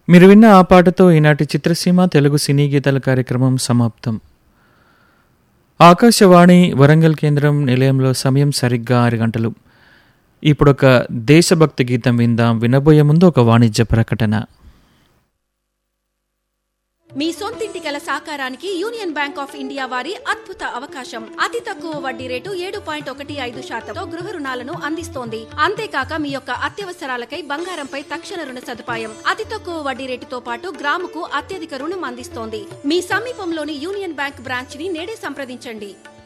మీరు విన్న ఆ పాటతో ఈనాటి చిత్రసీమ తెలుగు సినీ గీతాల కార్యక్రమం సమాప్తం ఆకాశవాణి వరంగల్ కేంద్రం నిలయంలో సమయం సరిగ్గా ఆరు గంటలు ఇప్పుడొక దేశభక్తి గీతం విందాం వినబోయే ముందు ఒక వాణిజ్య ప్రకటన మీ సొంతింటి కల సాకారానికి యూనియన్ బ్యాంక్ ఆఫ్ ఇండియా వారి అద్భుత అవకాశం అతి తక్కువ వడ్డీ రేటు ఏడు పాయింట్ ఒకటి ఐదు శాతంతో గృహ రుణాలను అందిస్తోంది అంతేకాక మీ యొక్క అత్యవసరాలకై బంగారంపై తక్షణ రుణ సదుపాయం అతి తక్కువ వడ్డీ రేటుతో పాటు గ్రాముకు అత్యధిక రుణం అందిస్తోంది మీ సమీపంలోని యూనియన్ బ్యాంక్ బ్రాంచ్ ని నేడే సంప్రదించండి